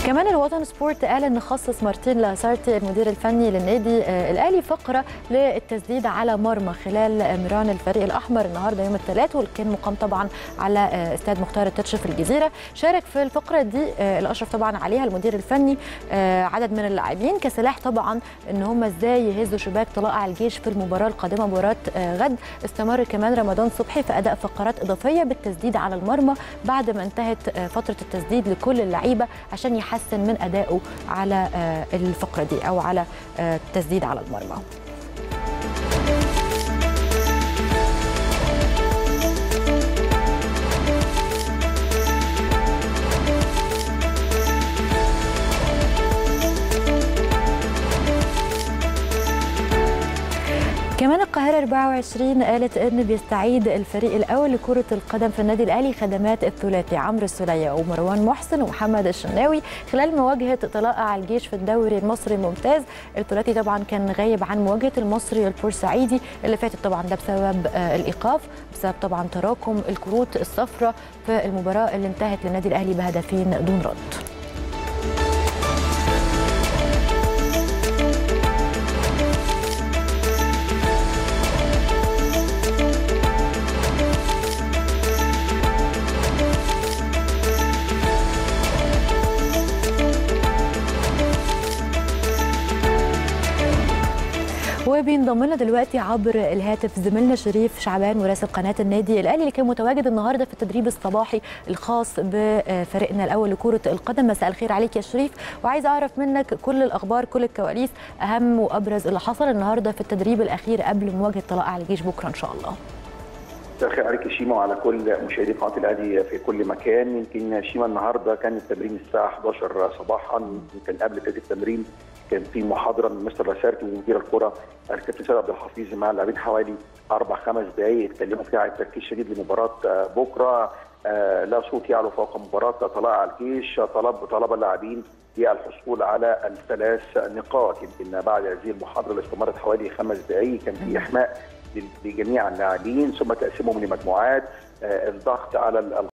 كمان الوطن سبورت قال ان خصص مارتين لاسارتي المدير الفني للنادي الاهلي فقره للتسديد على مرمى خلال ميران الفريق الاحمر النهارده يوم الثلاث واللي كان مقام طبعا على استاد مختار التتش في الجزيره شارك في الفقره دي الاشرف طبعا عليها المدير الفني عدد من اللاعبين كسلاح طبعا ان هم ازاي يهزوا شباك طلائع الجيش في المباراه القادمه مباراه غد استمر كمان رمضان صبحي في اداء فقرات اضافيه بالتسديد على المرمى بعد ما انتهت فتره التسديد لكل اللعيبه عشان يحسن من ادائه على الفقره دي او على التسديد على المرمى كمان القاهرة 24 قالت إن بيستعيد الفريق الأول لكرة القدم في النادي الأهلي خدمات الثلاثي عمرو السولية ومروان محسن ومحمد الشناوي خلال مواجهة طلائع الجيش في الدوري المصري الممتاز الثلاثي طبعا كان غايب عن مواجهة المصري البورسعيدي اللي فاتت طبعا ده بسبب الإيقاف بسبب طبعا تراكم الكروت الصفراء في المباراة اللي انتهت للنادي الأهلي بهدفين دون رد. وبينضم لنا دلوقتي عبر الهاتف زميلنا شريف شعبان مراسل قناه النادي الاهلي اللي كان متواجد النهارده في التدريب الصباحي الخاص بفريقنا الاول لكره القدم مساء الخير عليك يا شريف وعايز اعرف منك كل الاخبار كل الكواليس اهم وابرز اللي حصل النهارده في التدريب الاخير قبل مواجهه طلائع الجيش بكره ان شاء الله مساء الخير عليك شيما وعلى كل مشاهدي قناه الاهلي في كل مكان يمكن شيما النهارده كان التمرين الساعه 11 صباحا يمكن قبل بدايه التمرين كان في محاضره من مستر لاسارتي ومدير الكره الكابتن سيد عبد الحفيظ مع اللاعبين حوالي اربع خمس دقائق اتكلموا فيها عن التركيز الشديد لمباراه بكره لا صوت يعلو فوق مباراه طلائع الجيش طلب طلب اللاعبين للحصول على الثلاث نقاط يمكن بعد هذه المحاضره اللي استمرت حوالي خمس دقائق كان في احماء لجميع اللاعبين ثم تقسيمهم لمجموعات الضغط على